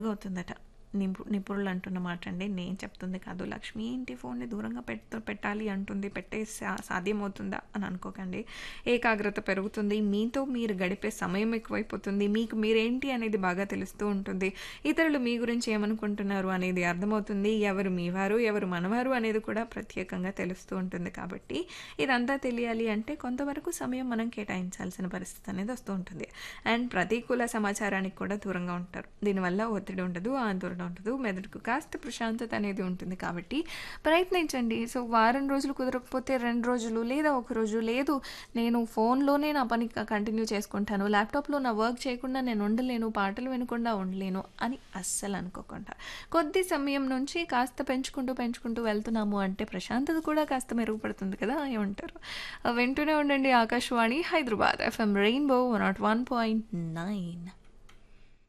అవుతుందట నిపు నిపుణులు అంటున్న మాట అండి నేను చెప్తుంది కాదు లక్ష్మి ఇంటి ఫోన్ని దూరంగా పెట్ట పెట్టాలి అంటుంది పెట్టే సా సాధ్యమవుతుందా అని అనుకోకండి ఏకాగ్రత పెరుగుతుంది మీతో మీరు గడిపే సమయం ఎక్కువైపోతుంది మీకు మీరేంటి అనేది బాగా తెలుస్తూ ఉంటుంది ఇతరులు మీ గురించి ఏమనుకుంటున్నారు అనేది అర్థమవుతుంది ఎవరు మీ వారు ఎవరు మనవారు అనేది కూడా ప్రత్యేకంగా తెలుస్తూ ఉంటుంది కాబట్టి ఇదంతా తెలియాలి అంటే కొంతవరకు సమయం మనం కేటాయించాల్సిన పరిస్థితి అనేది వస్తూ ఉంటుంది అండ్ ప్రతికూల సమాచారానికి కూడా దూరంగా ఉంటారు దీనివల్ల ఒత్తిడి ఉండదు ఆందోళన ఉండదు మెదడుకు కాస్త ప్రశాంతత అనేది ఉంటుంది కాబట్టి ప్రయత్నించండి సో వారం రోజులు కుదరకపోతే రెండు రోజులు లేదా ఒక రోజు లేదు నేను ఫోన్లోనే నా పని కంటిన్యూ చేసుకుంటాను ల్యాప్టాప్లో నా వర్క్ చేయకుండా నేను ఉండలేను పాటలు వినకుండా ఉండలేను అని అస్సలు అనుకోకుండా కొద్ది సమయం నుంచి కాస్త పెంచుకుంటూ పెంచుకుంటూ వెళ్తున్నాము అంటే ప్రశాంతత కూడా కాస్త మెరుగుపడుతుంది కదా ఏమంటారు వింటూనే ఉండండి Akashvani Hyderabad FM rainbow one naught one point nine